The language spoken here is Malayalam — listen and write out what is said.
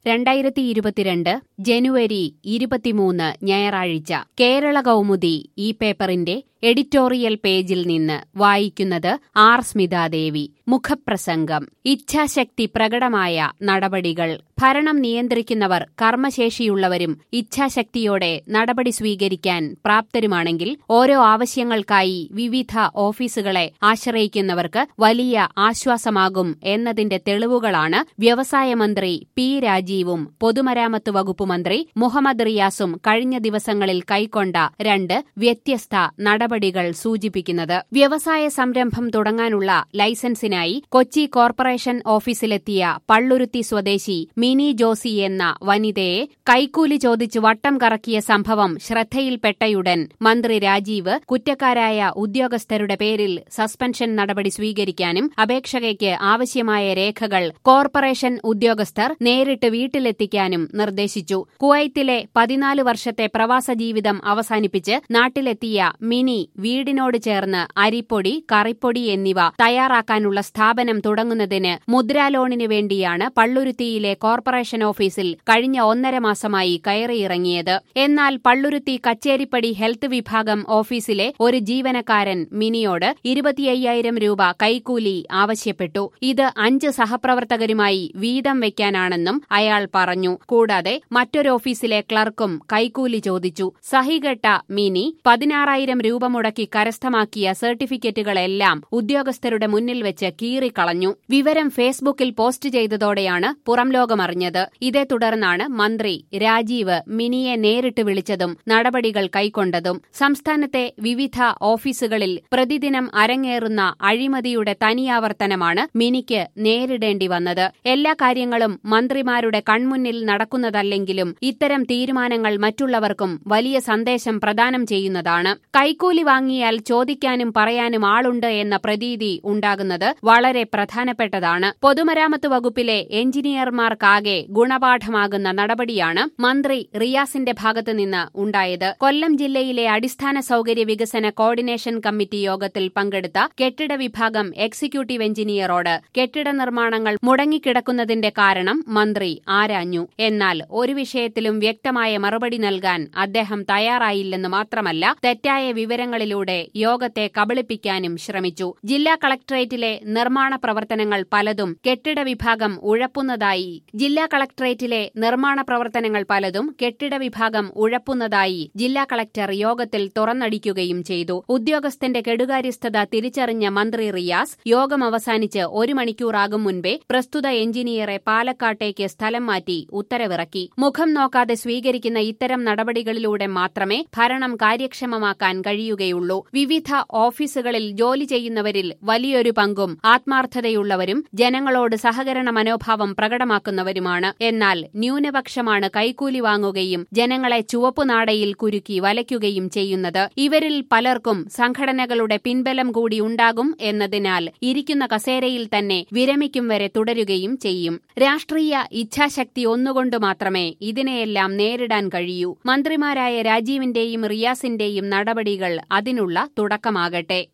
രണ്ടായിരത്തി ഇരുപത്തിരണ്ട് ജനുവരി ഇരുപത്തിമൂന്ന് ഞായറാഴ്ച കേരള കൗമുദി ഈ പേപ്പറിന്റെ എഡിറ്റോറിയൽ പേജിൽ നിന്ന് വായിക്കുന്നത് ആർ സ്മിതാദേവി മുഖപ്രസംഗം ഇച്ഛാശക്തി പ്രകടമായ നടപടികൾ ഭരണം നിയന്ത്രിക്കുന്നവർ കർമ്മശേഷിയുള്ളവരും ഇച്ഛാശക്തിയോടെ നടപടി സ്വീകരിക്കാൻ പ്രാപ്തരുമാണെങ്കിൽ ഓരോ ആവശ്യങ്ങൾക്കായി വിവിധ ഓഫീസുകളെ ആശ്രയിക്കുന്നവർക്ക് വലിയ ആശ്വാസമാകും എന്നതിന്റെ തെളിവുകളാണ് വ്യവസായ മന്ത്രി പി രാജീവും പൊതുമരാമത്ത് വകുപ്പ് മന്ത്രി മുഹമ്മദ് റിയാസും കഴിഞ്ഞ ദിവസങ്ങളിൽ കൈക്കൊണ്ട രണ്ട് വ്യത്യസ്ത നടപടികൾ സൂചിപ്പിക്കുന്നത് വ്യവസായ സംരംഭം തുടങ്ങാനുള്ള ലൈസൻസിനായി കൊച്ചി കോർപ്പറേഷൻ ഓഫീസിലെത്തിയ പള്ളുരുത്തി സ്വദേശി മിനി ജോസി എന്ന വനിതയെ കൈക്കൂലി ചോദിച്ച് വട്ടം കറക്കിയ സംഭവം ശ്രദ്ധയിൽപ്പെട്ടയുടൻ മന്ത്രി രാജീവ് കുറ്റക്കാരായ ഉദ്യോഗസ്ഥരുടെ പേരിൽ സസ്പെൻഷൻ നടപടി സ്വീകരിക്കാനും അപേക്ഷകയ്ക്ക് ആവശ്യമായ രേഖകൾ കോർപ്പറേഷൻ ഉദ്യോഗസ്ഥർ നേരിട്ട് വീട്ടിലെത്തിക്കാനും നിർദ്ദേശിച്ചു കുവൈത്തിലെ പതിനാല് വർഷത്തെ പ്രവാസ ജീവിതം അവസാനിപ്പിച്ച് നാട്ടിലെത്തിയ മിനി വീടിനോട് ചേർന്ന് അരിപ്പൊടി കറിപ്പൊടി എന്നിവ തയ്യാറാക്കാനുള്ള സ്ഥാപനം തുടങ്ങുന്നതിന് മുദ്രാലോണിനു വേണ്ടിയാണ് പള്ളുരുത്തിയിലെ കോർപ്പറേഷൻ ഓഫീസിൽ കഴിഞ്ഞ ഒന്നര മാസമായി കയറിയിറങ്ങിയത് എന്നാൽ പള്ളുരുത്തി കച്ചേരിപ്പടി ഹെൽത്ത് വിഭാഗം ഓഫീസിലെ ഒരു ജീവനക്കാരൻ മിനിയോട് ഇരുപത്തിയ്യായിരം രൂപ കൈക്കൂലി ആവശ്യപ്പെട്ടു ഇത് അഞ്ച് സഹപ്രവർത്തകരുമായി വീതം വയ്ക്കാനാണെന്നും അയാൾ പറഞ്ഞു കൂടാതെ മറ്റൊരു ഓഫീസിലെ ക്ലർക്കും കൈക്കൂലി ചോദിച്ചു സഹികെട്ട മിനി പതിനാറായിരം രൂപ മുടക്കി കരസ്ഥമാക്കിയ സർട്ടിഫിക്കറ്റുകളെല്ലാം ഉദ്യോഗസ്ഥരുടെ മുന്നിൽ വെച്ച് കീറിക്കളഞ്ഞു വിവരം ഫേസ്ബുക്കിൽ പോസ്റ്റ് ചെയ്തതോടെയാണ് പുറംലോകമറിഞ്ഞത് ഇതേ തുടർന്നാണ് മന്ത്രി രാജീവ് മിനിയെ നേരിട്ട് വിളിച്ചതും നടപടികൾ കൈക്കൊണ്ടതും സംസ്ഥാനത്തെ വിവിധ ഓഫീസുകളിൽ പ്രതിദിനം അരങ്ങേറുന്ന അഴിമതിയുടെ തനിയാവർത്തനമാണ് മിനിക്ക് നേരിടേണ്ടി വന്നത് എല്ലാ കാര്യങ്ങളും മന്ത്രിമാരുടെ കൺമുന്നിൽ നടക്കുന്നതല്ലെങ്കിലും ഇത്തരം തീരുമാനങ്ങൾ മറ്റുള്ളവർക്കും വലിയ സന്ദേശം പ്രദാനം ചെയ്യുന്നതാണ് കൈക്കൂലി വാങ്ങിയാൽ ചോദിക്കാനും പറയാനും ആളുണ്ട് എന്ന പ്രതീതി ഉണ്ടാകുന്നത് വളരെ പ്രധാനപ്പെട്ടതാണ് പൊതുമരാമത്ത് വകുപ്പിലെ എഞ്ചിനീയർമാർക്കാകെ ഗുണപാഠമാകുന്ന നടപടിയാണ് മന്ത്രി റിയാസിന്റെ ഭാഗത്തുനിന്ന് ഉണ്ടായത് കൊല്ലം ജില്ലയിലെ അടിസ്ഥാന സൌകര്യ വികസന കോർഡിനേഷൻ കമ്മിറ്റി യോഗത്തിൽ പങ്കെടുത്ത കെട്ടിട വിഭാഗം എക്സിക്യൂട്ടീവ് എഞ്ചിനീയറോട് കെട്ടിട നിർമ്മാണങ്ങൾ മുടങ്ങിക്കിടക്കുന്നതിന്റെ കാരണം മന്ത്രി ആരാഞ്ഞു എന്നാൽ ഒരു വിഷയത്തിലും വ്യക്തമായ മറുപടി നൽകാൻ അദ്ദേഹം തയ്യാറായില്ലെന്ന് മാത്രമല്ല തെറ്റായ വിവരങ്ങളിലൂടെ യോഗത്തെ കബളിപ്പിക്കാനും ശ്രമിച്ചു ജില്ലാ കളക്ടറേറ്റിലെ നിർമ്മാണ പ്രവർത്തനങ്ങൾ പലതും കെട്ടിട വിഭാഗം ഉഴപ്പുന്നതായി ജില്ലാ കളക്ടറേറ്റിലെ നിർമ്മാണ പ്രവർത്തനങ്ങൾ പലതും കെട്ടിട വിഭാഗം ഉഴപ്പുന്നതായി ജില്ലാ കളക്ടർ യോഗത്തിൽ തുറന്നടിക്കുകയും ചെയ്തു ഉദ്യോഗസ്ഥന്റെ കെടുകാര്യസ്ഥത തിരിച്ചറിഞ്ഞ മന്ത്രി റിയാസ് യോഗം അവസാനിച്ച് ഒരു മണിക്കൂറാകും മുൻപേ പ്രസ്തുത എഞ്ചിനീയറെ പാലക്കാട്ടേക്ക് സ്ഥലം മാറ്റി ഉത്തരവിറക്കി മുഖം നോക്കാതെ സ്വീകരിക്കുന്ന ഇത്തരം നടപടികളിലൂടെ മാത്രമേ ഭരണം കാര്യക്ഷമമാക്കാൻ കഴിയുകയുള്ളൂ വിവിധ ഓഫീസുകളിൽ ജോലി ചെയ്യുന്നവരിൽ വലിയൊരു പങ്കും ആത്മാർത്ഥതയുള്ളവരും ജനങ്ങളോട് സഹകരണ മനോഭാവം പ്രകടമാക്കുന്നവരുമാണ് എന്നാൽ ന്യൂനപക്ഷമാണ് കൈക്കൂലി വാങ്ങുകയും ജനങ്ങളെ ചുവപ്പുനാടയിൽ കുരുക്കി വലയ്ക്കുകയും ചെയ്യുന്നത് ഇവരിൽ പലർക്കും സംഘടനകളുടെ പിൻബലം കൂടി ഉണ്ടാകും എന്നതിനാൽ ഇരിക്കുന്ന കസേരയിൽ തന്നെ വിരമിക്കും വരെ തുടരുകയും ചെയ്യും രാഷ്ട്രീയ ഇച്ഛാശക്തി ഒന്നുകൊണ്ട് മാത്രമേ ഇതിനെയെല്ലാം നേരിടാൻ കഴിയൂ മന്ത്രിമാരായ രാജീവിന്റെയും റിയാസിന്റെയും നടപടികൾ അതിനുള്ള തുടക്കമാകട്ടെ